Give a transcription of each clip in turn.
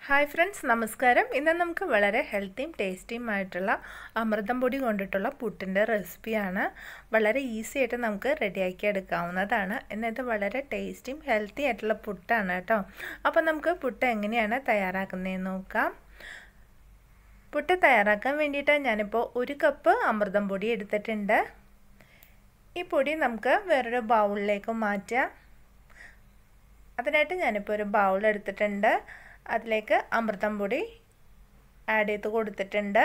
hi friends നമസ്കാരം ഇന്ന് നമുക്ക് വളരെ ഹെൽത്തിയും ടേസ്റ്റിയും ആയിട്ടുള്ള അമൃതം പൊടി കൊണ്ടിട്ടുള്ള പുട്ടിൻ്റെ റെസിപ്പിയാണ് വളരെ ഈസി ആയിട്ട് നമുക്ക് റെഡിയാക്കി എടുക്കാവുന്നതാണ് എന്നിട്ട് വളരെ ടേസ്റ്റിയും ഹെൽത്തി ആയിട്ടുള്ള പുട്ടാണ് കേട്ടോ അപ്പോൾ നമുക്ക് പുട്ട് എങ്ങനെയാണ് തയ്യാറാക്കുന്നതെന്ന് നോക്കാം പുട്ട് തയ്യാറാക്കാൻ വേണ്ടിയിട്ട് ഞാനിപ്പോൾ ഒരു കപ്പ് അമൃതം പൊടി എടുത്തിട്ടുണ്ട് ഈ പൊടി നമുക്ക് വേറൊരു ബൗളിലേക്ക് മാറ്റാം അതിനായിട്ട് ഞാനിപ്പോൾ ഒരു ബൗൾ എടുത്തിട്ടുണ്ട് അതിലേക്ക് അമൃതം പൊടി ആഡ് ചെയ്ത് കൊടുത്തിട്ടുണ്ട്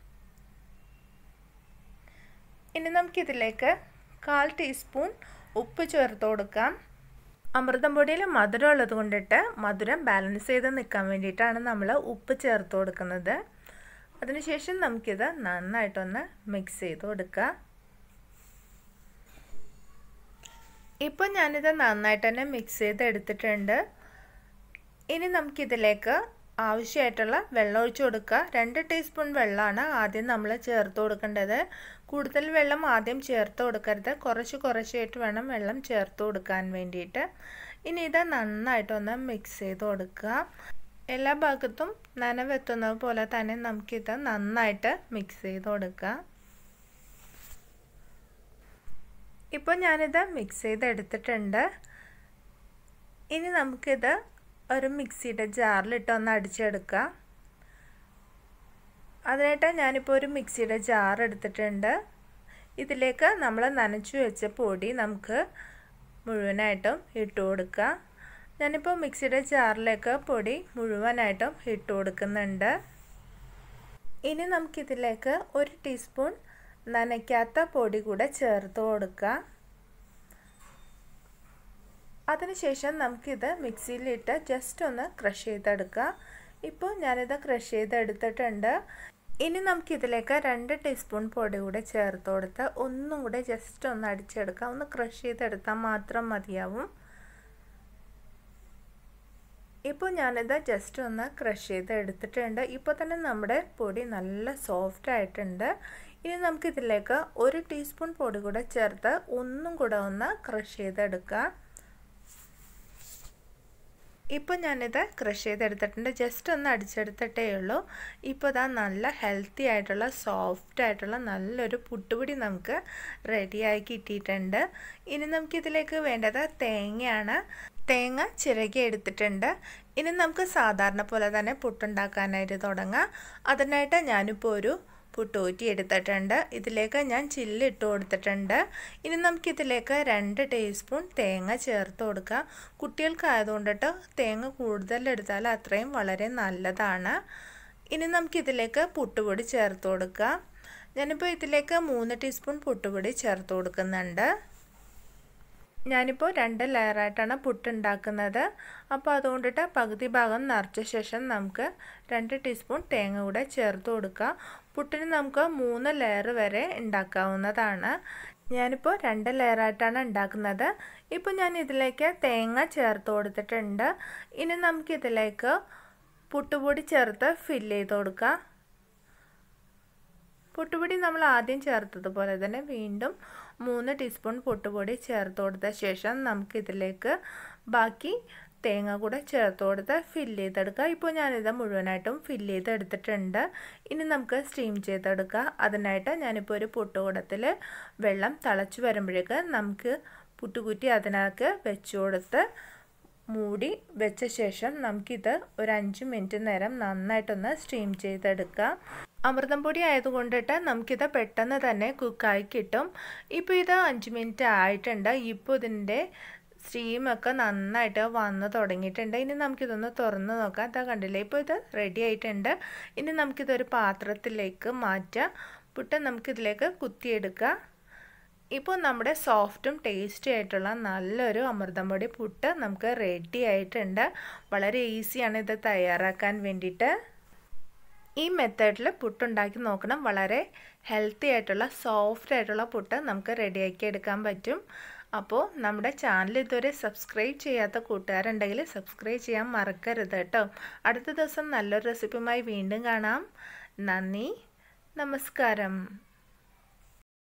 ഇനി നമുക്കിതിലേക്ക് കാൽ ടീസ്പൂൺ ഉപ്പ് ചേർത്ത് കൊടുക്കാം അമൃതം പൊടിയിൽ മധുരം ഉള്ളത് കൊണ്ടിട്ട് മധുരം ബാലൻസ് ചെയ്ത് നിൽക്കാൻ വേണ്ടിയിട്ടാണ് നമ്മൾ ഉപ്പ് ചേർത്ത് കൊടുക്കുന്നത് അതിനുശേഷം നമുക്കിത് നന്നായിട്ടൊന്ന് മിക്സ് ചെയ്ത് കൊടുക്കുക ഇപ്പോൾ ഞാനിത് നന്നായിട്ട് തന്നെ മിക്സ് ചെയ്ത് എടുത്തിട്ടുണ്ട് ഇനി നമുക്കിതിലേക്ക് ആവശ്യമായിട്ടുള്ള വെള്ളം ഒഴിച്ചു കൊടുക്കുക രണ്ട് ടീസ്പൂൺ വെള്ളമാണ് ആദ്യം നമ്മൾ ചേർത്ത് കൊടുക്കേണ്ടത് കൂടുതൽ വെള്ളം ആദ്യം ചേർത്ത് കൊടുക്കരുത് കുറച്ച് കുറച്ചായിട്ട് വേണം വെള്ളം ചേർത്ത് കൊടുക്കാൻ വേണ്ടിയിട്ട് ഇനി ഇത് നന്നായിട്ടൊന്ന് മിക്സ് ചെയ്ത് കൊടുക്കുക എല്ലാ ഭാഗത്തും നനവെത്തുന്നത് പോലെ തന്നെ നമുക്കിത് നന്നായിട്ട് മിക്സ് ചെയ്ത് കൊടുക്കുക ഇപ്പോൾ ഞാനിത് മിക്സ് ചെയ്ത് എടുത്തിട്ടുണ്ട് ഇനി നമുക്കിത് ഒരു മിക്സിയുടെ ജാറിലിട്ട് ഒന്ന് അടിച്ചെടുക്കുക അതിനായിട്ട് ഞാനിപ്പോൾ ഒരു മിക്സിയുടെ ജാർ എടുത്തിട്ടുണ്ട് ഇതിലേക്ക് നമ്മൾ നനച്ചു വെച്ച പൊടി നമുക്ക് മുഴുവനായിട്ടും ഇട്ട് കൊടുക്കുക ഞാനിപ്പോൾ മിക്സിയുടെ ജാറിലേക്ക് പൊടി മുഴുവനായിട്ടും ഇട്ട് കൊടുക്കുന്നുണ്ട് ഇനി നമുക്കിതിലേക്ക് ഒരു ടീസ്പൂൺ നനയ്ക്കാത്ത പൊടി കൂടെ ചേർത്ത് കൊടുക്കുക അതിനുശേഷം നമുക്കിത് മിക്സിയിലിട്ട് ജസ്റ്റ് ഒന്ന് ക്രഷ് ചെയ്തെടുക്കുക ഇപ്പോൾ ഞാനിത് ക്രഷ് ചെയ്തെടുത്തിട്ടുണ്ട് ഇനി നമുക്കിതിലേക്ക് രണ്ട് ടീസ്പൂൺ പൊടി കൂടെ ചേർത്ത് കൊടുത്ത് ഒന്നും കൂടെ ജസ്റ്റ് ഒന്ന് അടിച്ചെടുക്കാം ഒന്ന് ക്രഷ് ചെയ്തെടുത്താൽ മാത്രം മതിയാവും ഇപ്പോൾ ഞാനിത് ജസ്റ്റ് ഒന്ന് ക്രഷ് ചെയ്ത് എടുത്തിട്ടുണ്ട് ഇപ്പോൾ തന്നെ നമ്മുടെ പൊടി നല്ല സോഫ്റ്റ് ആയിട്ടുണ്ട് ഇനി നമുക്കിതിലേക്ക് ഒരു ടീസ്പൂൺ പൊടി കൂടെ ചേർത്ത് ഒന്നും കൂടെ ഒന്ന് ക്രഷ് ചെയ്തെടുക്കുക ഇപ്പോൾ ഞാനിത് ക്രഷ് ചെയ്തെടുത്തിട്ടുണ്ട് ജസ്റ്റ് ഒന്ന് അടിച്ചെടുത്തിട്ടേ ഉള്ളൂ ഇപ്പോൾ ഇതാ നല്ല ഹെൽത്തി ആയിട്ടുള്ള സോഫ്റ്റ് ആയിട്ടുള്ള നല്ലൊരു പുട്ടുപൊടി നമുക്ക് റെഡിയായി കിട്ടിയിട്ടുണ്ട് ഇനി നമുക്കിതിലേക്ക് വേണ്ടത് തേങ്ങയാണ് തേങ്ങ ചിരകി എടുത്തിട്ടുണ്ട് ഇനി നമുക്ക് സാധാരണ പോലെ തന്നെ പുട്ടുണ്ടാക്കാനായിട്ട് തുടങ്ങാം അതിനായിട്ട് ഞാനിപ്പോൾ ഒരു പുട്ടൂറ്റി എടുത്തിട്ടുണ്ട് ഇതിലേക്ക് ഞാൻ ചില്ല് ഇട്ട് കൊടുത്തിട്ടുണ്ട് ഇനി നമുക്കിതിലേക്ക് രണ്ട് ടീസ്പൂൺ തേങ്ങ ചേർത്ത് കൊടുക്കുക കുട്ടികൾക്കായതുകൊണ്ടിട്ട് തേങ്ങ കൂടുതൽ എടുത്താൽ അത്രയും വളരെ നല്ലതാണ് ഇനി നമുക്കിതിലേക്ക് പുട്ടുപൊടി ചേർത്ത് കൊടുക്കുക ഞാനിപ്പോൾ ഇതിലേക്ക് മൂന്ന് ടീസ്പൂൺ പുട്ടുപൊടി ചേർത്ത് കൊടുക്കുന്നുണ്ട് ഞാനിപ്പോൾ രണ്ട് ലെയറായിട്ടാണ് പുട്ടുണ്ടാക്കുന്നത് അപ്പോൾ അതുകൊണ്ടിട്ട് പകുതി ഭാഗം നിറച്ച ശേഷം നമുക്ക് രണ്ട് ടീസ്പൂൺ തേങ്ങ കൂടെ ചേർത്ത് കൊടുക്കുക പുട്ടിന് നമുക്ക് മൂന്ന് ലെയർ വരെ ഉണ്ടാക്കാവുന്നതാണ് ഞാനിപ്പോൾ രണ്ട് ലെയറായിട്ടാണ് ഉണ്ടാക്കുന്നത് ഇപ്പോൾ ഞാൻ ഇതിലേക്ക് തേങ്ങ ചേർത്ത് കൊടുത്തിട്ടുണ്ട് ഇനി നമുക്കിതിലേക്ക് പുട്ടുപൊടി ചേർത്ത് ഫില്ല് ചെയ്ത് കൊടുക്കുക പുട്ടുപൊടി നമ്മൾ ആദ്യം ചേർത്തതുപോലെ തന്നെ വീണ്ടും മൂന്ന് ടീസ്പൂൺ പുട്ടുപൊടി ചേർത്ത് കൊടുത്ത ശേഷം നമുക്കിതിലേക്ക് ബാക്കി തേങ്ങ കൂടെ ചേർത്ത് കൊടുത്ത് ഫില്ല് ചെയ്തെടുക്കുക ഇപ്പോൾ ഞാനിത് മുഴുവനായിട്ടും ഫില്ല് ചെയ്തെടുത്തിട്ടുണ്ട് ഇനി നമുക്ക് സ്റ്റീം ചെയ്തെടുക്കുക അതിനായിട്ട് ഞാനിപ്പോൾ ഒരു പുട്ടുകൂടത്തിൽ വെള്ളം തിളച്ച് വരുമ്പോഴേക്ക് നമുക്ക് പുട്ടുകുറ്റി അതിനകത്ത് വെച്ച് കൊടുത്ത് മൂടി വെച്ച ശേഷം നമുക്കിത് ഒരു അഞ്ച് മിനിറ്റ് നേരം നന്നായിട്ടൊന്ന് സ്റ്റീം ചെയ്തെടുക്കുക അമൃതം പൊടി ആയതുകൊണ്ടിട്ട് നമുക്കിത് പെട്ടെന്ന് തന്നെ കുക്കായി കിട്ടും ഇപ്പോൾ ഇത് അഞ്ച് മിനിറ്റ് ആയിട്ടുണ്ട് ഇപ്പോൾ ഇതിൻ്റെ സ്റ്റീമൊക്കെ നന്നായിട്ട് വന്ന് തുടങ്ങിയിട്ടുണ്ട് ഇനി നമുക്കിതൊന്ന് തുറന്ന് നോക്കാം അതാ കണ്ടില്ലേ ഇപ്പോൾ ഇത് റെഡി ആയിട്ടുണ്ട് ഇനി നമുക്കിതൊരു പാത്രത്തിലേക്ക് മാറ്റാം പുട്ട് നമുക്കിതിലേക്ക് കുത്തിയെടുക്കുക ഇപ്പോൾ നമ്മുടെ സോഫ്റ്റും ടേസ്റ്റി ആയിട്ടുള്ള നല്ലൊരു അമൃതം പൊടി പുട്ട് നമുക്ക് റെഡി ആയിട്ടുണ്ട് വളരെ ഈസിയാണ് ഇത് തയ്യാറാക്കാൻ വേണ്ടിയിട്ട് ഈ മെത്തേഡിൽ പുട്ടുണ്ടാക്കി നോക്കണം വളരെ ഹെൽത്തി ആയിട്ടുള്ള സോഫ്റ്റ് ആയിട്ടുള്ള പുട്ട് നമുക്ക് റെഡിയാക്കി എടുക്കാൻ പറ്റും അപ്പോൾ നമ്മുടെ ചാനൽ ഇതുവരെ സബ്സ്ക്രൈബ് ചെയ്യാത്ത കൂട്ടുകാരുണ്ടെങ്കിൽ സബ്സ്ക്രൈബ് ചെയ്യാൻ മറക്കരുത് കേട്ടോ അടുത്ത ദിവസം നല്ലൊരു റെസിപ്പിയുമായി വീണ്ടും കാണാം നന്ദി നമസ്കാരം